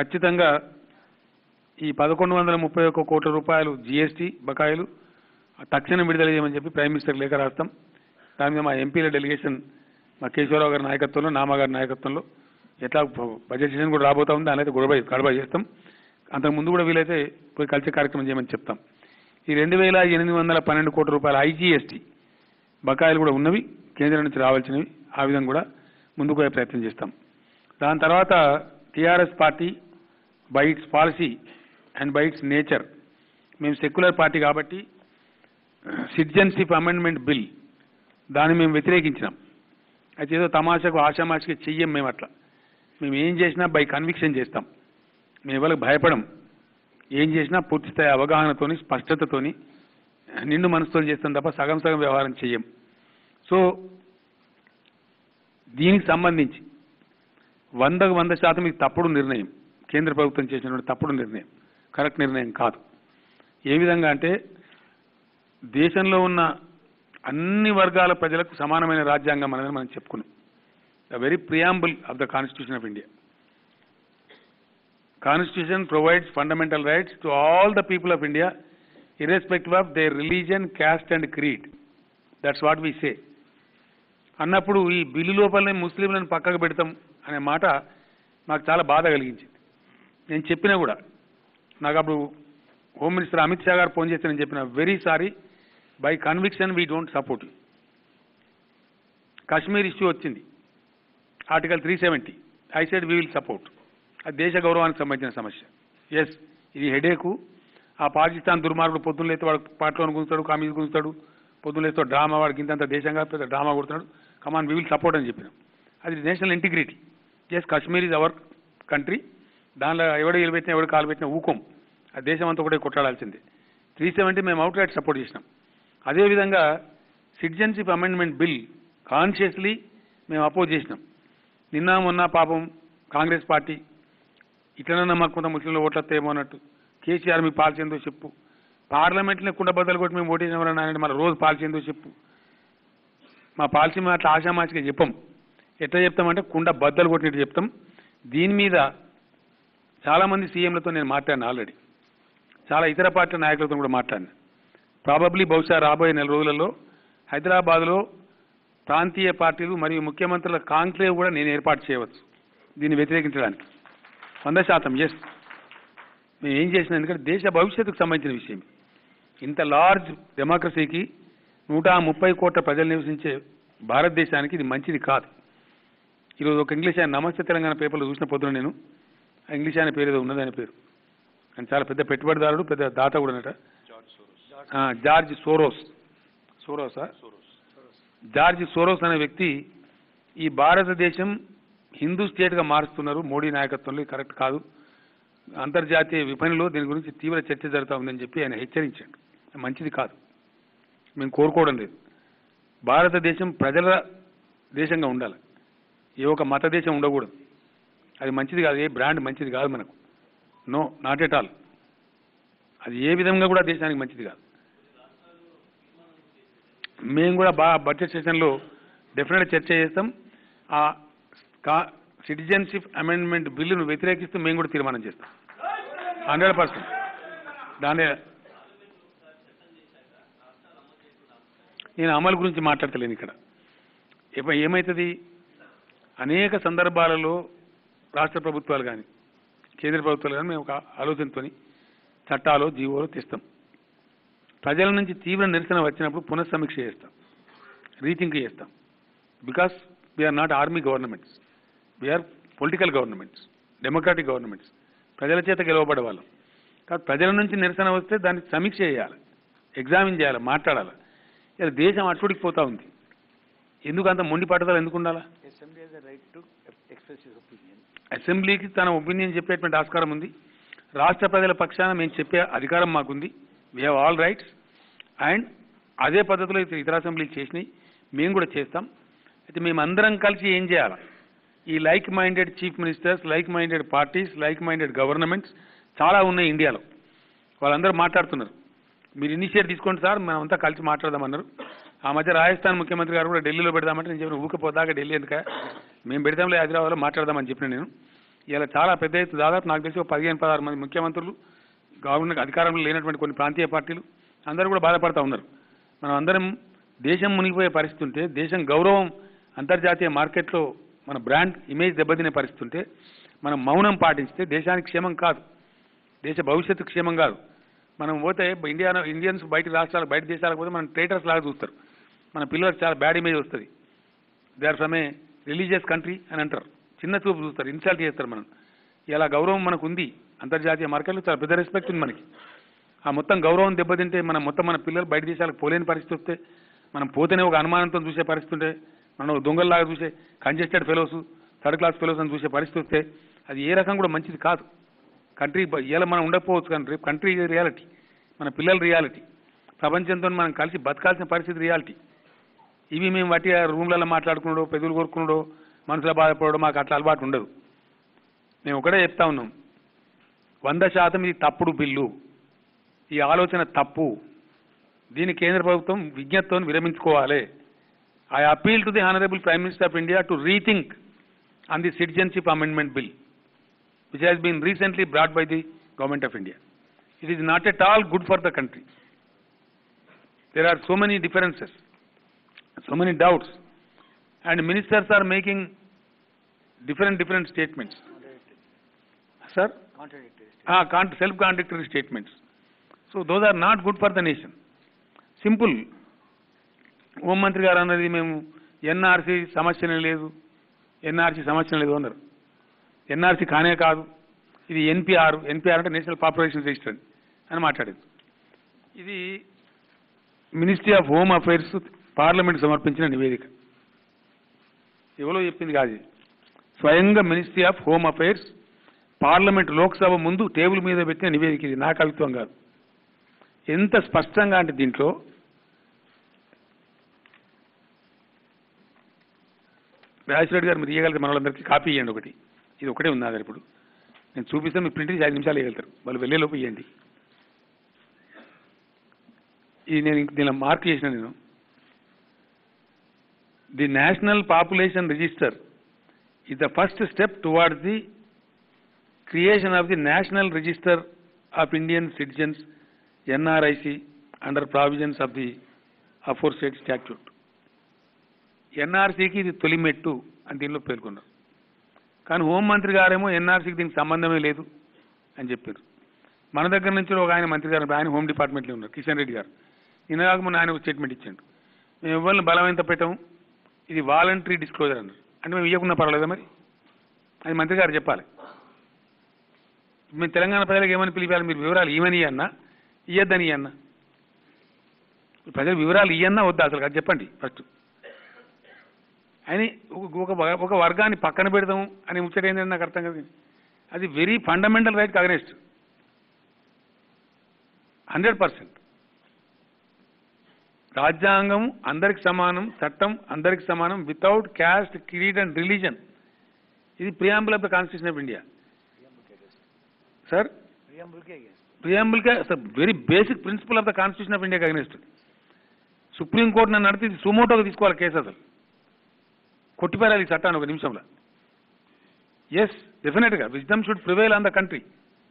ఖచ్చితంగా ఈ పదకొండు వందల ముప్పై ఒక్క కోట్ల రూపాయలు జీఎస్టీ బకాయిలు తక్షణం విడుదల చేయమని చెప్పి ప్రైమ్ మినిస్టర్ లేఖ రాస్తాం దాని మీద మా ఎంపీల డెలిగేషన్ మా కేశవరావు గారి నాయకత్వంలో నామా గారి నాయకత్వంలో ఎట్లా బడ్జెట్ సెషన్ కూడా రాబోతా ఉంది దాని అయితే గొడవ గడబ చేస్తాం అంతకు ముందు కూడా వీలైతే పోయి కలిసే కార్యక్రమం చేయమని చెప్తాం ఈ రెండు వేల ఎనిమిది వందల పన్నెండు కోట్ల రూపాయల ఐజీఎస్టీ బకాయిలు కూడా ఉన్నవి కేంద్రం నుంచి రావాల్సినవి ఆ విధంగా కూడా ముందుకు పోయే ప్రయత్నం చేస్తాం దాని తర్వాత TRS party by its policy and by its nature మేము సెక్యులర్ పార్టీ కాబట్టి సిటిజన్షిప్ అమెండ్మెంట్ బిల్ దాన్ని మేము వ్యతిరేకించినాం అయితే ఏదో తమాషకు ఆషామాషికి చెయ్యం మేము అట్లా మేము ఏం చేసినా బై కన్విక్షన్ చేస్తాం మేము ఎవరికి భయపడం ఏం చేసినా పూర్తి స్థాయి అవగాహనతోని స్పష్టతతోని నిండు మనసుతో చేస్తాం తప్ప సగం సగం వ్యవహారం చెయ్యం సో దీనికి సంబంధించి వందకు వంద శాతం ఇది తప్పుడు నిర్ణయం కేంద్ర ప్రభుత్వం చేసినటువంటి తప్పుడు నిర్ణయం కరెక్ట్ నిర్ణయం కాదు ఏ విధంగా అంటే దేశంలో ఉన్న అన్ని వర్గాల ప్రజలకు సమానమైన రాజ్యాంగం అనేది మనం చెప్పుకున్నాం the very preamble of the constitution of India constitution provides fundamental rights to all the people of India irrespective of their religion caste and creed that's what we say అన్నప్పుడు ఈ బిల్లు లోపలనే ముస్లింలను పక్కకు పెడతాం అనే మాట నాకు చాలా బాధ కలిగించింది నేను చెప్పినా కూడా నాకు అప్పుడు హోమ్ మినిస్టర్ అమిత్ షా గారు ఫోన్ చేస్తే నేను చెప్పిన very sorry by conviction we don't support you Kashmir issue వచ్చింది article three seventy I said we will support అది దేశ గౌరవానికి సంబంధించిన సమస్య ఎస్ ఇది హెడేకు ఆ పాకిస్తాన్ దుర్మార్గుడు పొద్దున్న లేస్తే వాడు పాటలో గుంచుతాడు కామీజ్ గుంచుతాడు పొద్దున్న లేస్తే డ్రామా వాడికి ఇంతంత దేశంగా పెద్ద డ్రామా కొడుతున్నాడు కమాన్ వీ విల్ సపోర్ట్ అని చెప్పినాం అది national integrity as Kashmir is our country దానిలో ఎవడు ఇల్లు పెట్టినా ఎవడు కాలు పెట్టినా ఊకోం ఆ దేశం అంతా కూడా కొట్టాడాల్సిందే త్రీ సెవెంటీ మేము అవుట్ రైట్ సపోర్ట్ చేసినాం అదేవిధంగా సిటిజన్షిప్ అమెండ్మెంట్ బిల్ కాన్షియస్లీ మేము అపోజ్ చేసినాం నిన్న మొన్న పాపం కాంగ్రెస్ పార్టీ ఇట్లనన్నా మాకు కొంత ముస్లింలు ఓట్లు వస్తాయేమో అన్నట్టు కేసీఆర్ మీ పాలసీ ఏందో చెప్పు పార్లమెంట్లోనే కుండ బద్దలు కొట్టి మేము ఓటేసినామని ఆయన మన రోజు పాలసీ ఏందో చెప్పు మా పాలసీ మేము అట్లా ఆషామాషిగా చెప్పం ఎట్లా చెప్తామంటే కుండ బద్దలు కొట్టినట్టు చెప్తాం దీని మీద చాలామంది సీఎంలతో నేను మాట్లాడిన ఆల్రెడీ చాలా ఇతర పార్టీల నాయకులతో కూడా మాట్లాడిన ప్రాబబ్లీ బహుశా రాబోయే నెల రోజులలో హైదరాబాద్లో ప్రాంతీయ పార్టీలు మరియు ముఖ్యమంత్రుల కాంక్లేవ్ కూడా నేను ఏర్పాటు చేయవచ్చు దీన్ని వ్యతిరేకించడానికి వంద శాతం ఎస్ మేము ఏం చేసినా ఎందుకంటే దేశ భవిష్యత్తుకు సంబంధించిన విషయం ఇంత లార్జ్ డెమోక్రసీకి నూట ముప్పై కోట్ల ప్రజలు నివసించే భారతదేశానికి ఇది మంచిది కాదు ఈరోజు ఒక ఇంగ్లీష్ ఆయన నమస్తే తెలంగాణ పేపర్లో చూసిన పొద్దున నేను ఆ ఇంగ్లీష్ ఆయన పేరు ఏదో ఉన్నది ఆయన పేరు ఆయన చాలా పెద్ద పెట్టుబడిదారుడు పెద్ద దాత కూడా అనట ఆ, జార్జ్ సోరోస్ సోరోసా జార్జ్ సోరోస్ అనే వ్యక్తి ఈ భారతదేశం హిందూ స్టేట్గా మారుస్తున్నారు మోడీ నాయకత్వంలో ఇది కరెక్ట్ కాదు అంతర్జాతీయ విపణిలో దీని గురించి తీవ్ర చర్చ జరుగుతూ ఉందని చెప్పి ఆయన హెచ్చరించాడు మంచిది కాదు మేము కోరుకోవడం లేదు భారతదేశం ప్రజల దేశంగా ఉండాలి ఏ ఒక మత దేశం ఉండకూడదు అది మంచిది కాదు ఏ బ్రాండ్ మంచిది కాదు మనకు నో నాట్ ఎట్ ఆల్ అది ఏ విధంగా కూడా దేశానికి మంచిది కాదు మేము కూడా బాగా బడ్జెట్ సెషన్లో డెఫినెట్ చర్చ చేస్తాం ఆ కా సిటిజన్షిప్ అమెండ్మెంట్ బిల్లును వ్యతిరేకిస్తూ మేము కూడా తీర్మానం చేస్తాం హండ్రెడ్ పర్సెంట్ దాని నేను అమలు గురించి మాట్లాడతలేను ఇక్కడ ఇప్ప- ఏమవుతుంది అనేక సందర్భాలలో రాష్ట్ర ప్రభుత్వాలు కానీ కేంద్ర ప్రభుత్వాలు కానీ మేము ఒక ఆలోచనతోని చట్టాలు జీవోలు తెస్తాం ప్రజల నుంచి తీవ్ర నిరసన వచ్చినప్పుడు పునఃసమీక్ష చేస్తాం రీథింక్ చేస్తాం because we are not army governments we are political governments democratic governments ప్రజల చేత గెలవబడే వాళ్ళం కాబట్టి ప్రజల నుంచి నిరసన వస్తే దాన్ని సమీక్ష చేయాలి ఎగ్జామిన్ చేయాలి మాట్లాడాలి ఇలా దేశం అట్టుడికి పోతా ఉంది ఎందుకు అంత మొండి పట్టుదల ఎందుకు ఉండాలా Assembly has the right to express his opinion. అసెంబ్లీకి తన ఒపీనియన్ చెప్పేటువంటి ఆస్కారం ఉంది రాష్ట్ర ప్రజల పక్షాన మేము చెప్పే అధికారం మాకుంది we have all rights and అదే పద్ధతిలో ఇతర ఇతర అసెంబ్లీలు చేసినాయి మేము కూడా చేస్తాం అయితే మేమందరం కలిసి ఏం చేయాలి ఈ like minded chief ministers like minded parties like minded governments చాలా ఉన్నాయి ఇండియాలో వాళ్ళందరూ మాట్లాడుతున్నారు మీరు ఇనిషియేట్ తీసుకోండి సార్ మనం అంతా కలిసి మాట్లాడదామన్నారు ఆ మధ్య రాజస్థాన్ ముఖ్యమంత్రి గారు కూడా ఢిల్లీలో పెడదామంటే నేను చెప్పిన ఊకపోదాకా ఢిల్లీ ఎందుక మేము పెడదాంలే హైదరాబాద్లో మాట్లాడదామని చెప్పిన నేను ఇలా చాలా పెద్ద ఎత్తు దాదాపు నాకు తెలిసి ఒక పదిహేను పదహారు మంది ముఖ్యమంత్రులు గవర్నమెంట్ అధికారంలో లేనటువంటి కొన్ని ప్రాంతీయ పార్టీలు అందరూ కూడా బాధపడతా ఉన్నారు మనం అందరం దేశం మునిగిపోయే పరిస్థితి ఉంటే దేశం గౌరవం అంతర్జాతీయ మార్కెట్లో మన బ్రాండ్ ఇమేజ్ దెబ్బతినే పరిస్థితి ఉంటే మనం మౌనం పాటించితే దేశానికి క్షేమం కాదు దేశ భవిష్యత్తు క్షేమం కాదు మనం పోతే ఇండియా ఇండియన్స్ బయట రాష్ట్రాలు బయట దేశాలకు పోతే మనం ట్రేటర్స్ లాగా చూస్తారు మన పిల్లలకు చాలా బ్యాడ్ ఇమేజ్ వస్తుంది they are from a religious country అని అంటారు చిన్న చూపు చూస్తారు ఇన్సల్ట్ చేస్తారు మనం ఇలా గౌరవం మనకు ఉంది అంతర్జాతీయ మార్కెట్లో చాలా పెద్ద రెస్పెక్ట్ ఉంది మనకి ఆ మొత్తం గౌరవం దెబ్బతింటే మనం మొత్తం మన పిల్లలు బయట దేశాలకు పోలేని పరిస్థితి వస్తే మనం పోతేనే ఒక అనుమానంతో చూసే పరిస్థితి ఉంటే మనం ఒక దొంగల్లాగా చూసే congested fellows third class fellows అని చూసే పరిస్థితి వస్తే అది ఏ రకం కూడా మంచిది కాదు కంట్రీ ఇలా మనం ఉండకపోవచ్చు కానీ రేపు కంట్రీ రియాలిటీ మన పిల్లల రియాలిటీ ప్రపంచంతో మనం కలిసి బతకాల్సిన పరిస్థితి రియాలిటీ ఇవి మేము వాటి రూమ్లలో మాట్లాడుకున్నాడో పెదవులు కొరుకున్నాడో మనసులో బాధపడడం మాకు అట్లా అలవాటు ఉండదు మేము ఒకటే చెప్తా ఉన్నాం వంద శాతం ఇది తప్పుడు బిల్లు ఈ ఆలోచన తప్పు దీన్ని కేంద్ర ప్రభుత్వం విజ్ఞతతో విరమించుకోవాలి I appeal to the honourable prime minister of India to rethink on the citizenship amendment bill which has been recently brought by the government of India. It is not at all good for the country. There are so many differences, so many doubts, and ministers are making different different statements. Contradictory. Sir, Contradictory. ah, con- self-contradictory statements. So those are not good for the nation. Simple హోంమంత్రి గారు అన్నది మేము NRC సమస్యనే లేదు NRC సమస్య లేదు అన్నారు NRC కానే కాదు ఇది ఎన్పిఆర్ ఎన్పిఆర్ అంటే నేషనల్ పాపులేషన్ రిజిస్టర్ అని మాట్లాడేది ఇది ministry of home affairs parliament సమర్పించిన నివేదిక ఎవరో చెప్పింది కాదు ఇది. స్వయంగా ministry of home affairs parliament Lok Sabha ముందు టేబుల్ మీద పెట్టిన నివేదిక ఇది నా కవిత్వం కాదు ఎంత స్పష్టంగా అంటే దీంట్లో రాజశేఖర్ గారు మీరు ఇవ్వగలిగితే మన వాళ్ళందరికీ కాపీ ఇవ్వండి ఒకటి ఇది ఒకటే ఉంది నా దగ్గర ఇప్పుడు నేను చూపిస్తే మీకు ప్రింట్ చేసి ఐదు నిమిషాలు ఇవ్వగలుగుతారు వాళ్ళు వెళ్ళేలోపు ఇవ్వండి ఇది నేను ఇంక దీనిలో మార్క్ చేసిన నేను the national population register is the first step towards the creation of the National Register of Indian Citizens, NRIC, under provisions of the aforesaid statute. ఎన్ఆర్సీకి ఇది తొలి మెట్టు అని దీనిలో పేర్కొన్నారు కానీ హోంమంత్రి గారేమో ఎన్ఆర్సీకి దీనికి సంబంధమే లేదు అని చెప్పారు మన దగ్గర నుంచి ఒక ఆయన మంత్రి గారు ఆయన హోమ్ డిపార్ట్మెంట్లో ఉన్నారు కిషన్ రెడ్డి గారు నిన్నగాక మొన్న ఆయన ఒక స్టేట్మెంట్ ఇచ్చాడు మేము ఎవరిని బలవంత పెట్టాము ఇది వాలంటరీ డిస్క్లోజర్ అన్నారు అంటే మేము ఇవ్వకుండా పర్వాలేదా మరి అది మంత్రి గారు చెప్పాలి మేము తెలంగాణ ప్రజలకు ఏమని పిలిపాలి మీరు వివరాలు ఇవ్వని అన్నా ఇయ్యద్దని అన్నా ప్రజలకు వివరాలు ఇయ్యన్నా వద్దా అసలు అది చెప్పండి ఫస్ట్ అని ఒక- ఒక వ- ఒక వర్గాన్ని పక్కన పెడదాం అని ముచ్చట ఏంటంటే నాకు అర్థం కాదు అది very fundamental right against hundred percent రాజ్యాంగం అందరికి సమానం చట్టం అందరికి సమానం without caste creed and religion ఇది preamble of the constitution of India sir Preamble के against. Preamble very basic principle of the constitution of India against supreme court నన్ను నడితే ఇది సుమోటోగా తీసుకోవాలి కేసు అసలు కొట్టిపారాలి ఈ చట్టాన్ని ఒక నిమిషంలో ఎస్ డెఫినెట్గా wisdom should prevail on the country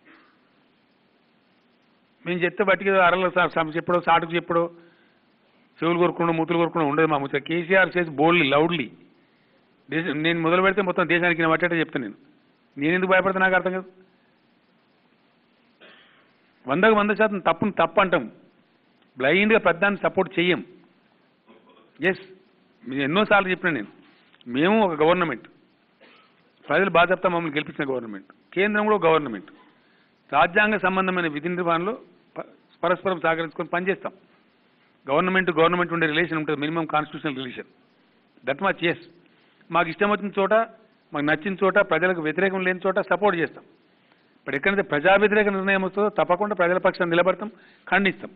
మేము చెప్తే బట్టికి ఏదో అరలో సా- సా- చెప్పడో సాటుకు చెప్పడో చెవులు కొరుకుండా మూతులు కొరుకుండా ఉండదు మా ముచ్చట కేసీఆర్ చేసి బోల్డ్లీ లౌడ్లీ దేశం నేను మొదలు పెడితే మొత్తం దేశానికి నేను పట్టేట చెప్తాను నేను నేను ఎందుకు భయపడతా నాకు అర్థం కాదు వందకు వంద శాతం తప్పును తప్పు అంటాం బ్లైండ్గా పెద్దాన్ని సపోర్ట్ చెయ్యం ఎస్ మీరు ఎన్నోసార్లు చెప్పిన నేను మేము ఒక గవర్నమెంట్ ప్రజలు బాధ్యత మమ్మల్ని గెలిపించిన గవర్నమెంట్ కేంద్రం కూడా ఒక గవర్నమెంట్ రాజ్యాంగ సంబంధమైన విధి నిర్వహణలో ప- పరస్పరం సహకరించుకొని పనిచేస్తాం గవర్నమెంట్ గవర్నమెంట్ ఉండే రిలేషన్ ఉంటుంది minimum constitutional relation that much yes మాకు ఇష్టం వచ్చిన చోట మాకు నచ్చిన చోట ప్రజలకు వ్యతిరేకం లేని చోట సపోర్ట్ చేస్తాం ఇప్పుడు ఎక్కడైతే ప్రజా వ్యతిరేక నిర్ణయం వస్తుందో తప్పకుండా ప్రజల పక్షాన్ని నిలబడతాం ఖండిస్తాం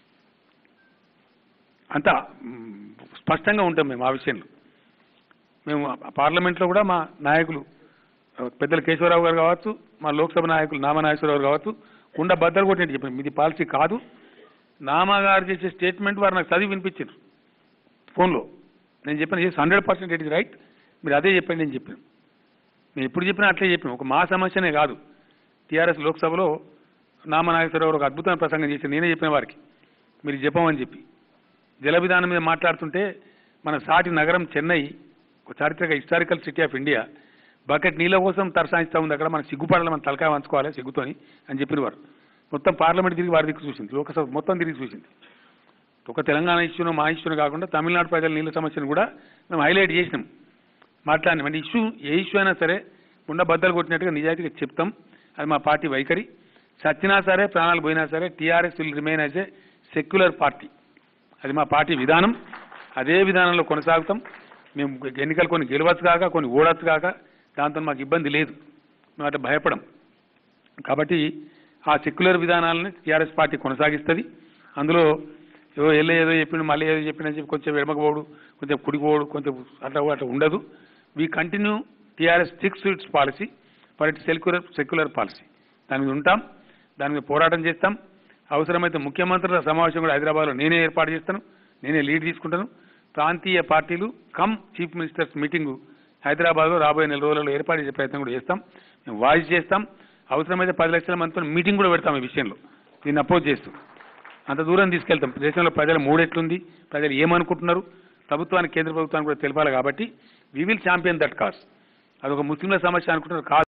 అంతా మ్, స్పష్టంగా ఉంటాం మేము ఆ విషయంలో మేము ఆ పార్లమెంట్లో కూడా మా నాయకులు ఆ, పెద్దలు కేశవరావు గారు కావచ్చు మా లోక్సభ నాయకులు నామా నాగేశ్వరరావు గారు కావచ్చు కుండ బద్దలు కొట్టినట్టు చెప్పాను మీది పాలసీ కాదు నామా గారు చేసే స్టేట్మెంట్ వారు నాకు చదివి వినిపించారు ఫోన్లో నేను చెప్పాను yes hundred percent it is right మీరు అదే చెప్పండి నేను చెప్పాను మేము ఎప్పుడు చెప్పినా అట్లే చెప్పినాం ఒక మా సమస్యనే కాదు టీఆర్ఎస్ లోక్సభలో నామనాగేశ్వరరావు ఒక అద్భుతమైన ప్రసంగం చేసి నేనే చెప్పిన వారికి మీరు చెప్పమని చెప్పి జల విధానం మీద మాట్లాడుతుంటే మన సాటి నగరం చెన్నై ఒక చారిత్రక historical city of India bucket నీళ్ళ కోసం తరసాయిస్తా ఉంది అక్కడ మనం సిగ్గుపడాలి మనం తలకాయ వంచుకోవాలి సిగ్గుతోని అని చెప్పిన వారు మొత్తం పార్లమెంట్ తిరిగి వారి దిక్కు చూసింది లోకసభ మొత్తం తిరిగి చూసింది ఒక తెలంగాణ ఇష్యూను మా ఇష్యూను కాకుండా తమిళనాడు ప్రజల నీళ్ళ సమస్యను కూడా మేము హైలైట్ చేసినాం మాట్లాడినాం అంటే ఇష్యూ ఏ ఇష్యూ అయినా సరే ఉండ బద్దలు కొట్టినట్టుగా నిజాయితీగా చెప్తాం అది మా పార్టీ వైఖరి సచ్చినా సరే ప్రాణాలు పోయినా సరే TRS will remain as a secular party అది మా పార్టీ విధానం అదే విధానంలో కొనసాగుతాం మేము ఎన్నికలు కొన్ని గెలవచ్చు కాక కొన్ని ఓడవచ్చు కాక దాంతో మాకు ఇబ్బంది లేదు మేము అట్లా భయపడం కాబట్టి ఆ సెక్యులర్ విధానాలని టీఆర్ఎస్ పార్టీ కొనసాగిస్తుంది అందులో ఏదో ఎల్లే ఏదో చెప్పిండు మళ్ళీ ఏదో చెప్పిండని చెప్పి కొంచెం ఎడమకు పోడు కొంచెం కుడికి పోడు కొంచెం అట్లా అట్లా ఉండదు we continue TRS sticks its policy for it secular secular policy దాని మీద ఉంటాం దాని మీద పోరాటం చేస్తాం అవసరమైతే ముఖ్యమంత్రుల సమావేశం కూడా హైదరాబాద్లో నేనే ఏర్పాటు చేస్తాను నేనే లీడ్ తీసుకుంటాను ప్రాంతీయ పార్టీలు కమ్ చీఫ్ మినిస్టర్స్ మీటింగు హైదరాబాద్లో రాబోయే నెల రోజులలో ఏర్పాటు చేసే ప్రయత్నం కూడా చేస్తాం మేము వాయిస్ చేస్తాం అవసరమైతే పది లక్షల మందితో మీటింగ్ కూడా పెడతాం ఈ విషయంలో దీన్ని అపోజ్ చేస్తూ అంత దూరం తీసుకెళ్తాం దేశంలో ప్రజల మూడెట్లుంది ప్రజలు ఏమనుకుంటున్నారు ప్రభుత్వానికి కేంద్ర ప్రభుత్వానికి కూడా తెలపాలి కాబట్టి we will champion that cause అదొక ముస్లింల సమస్య అనుకుంటున్నారు కాదు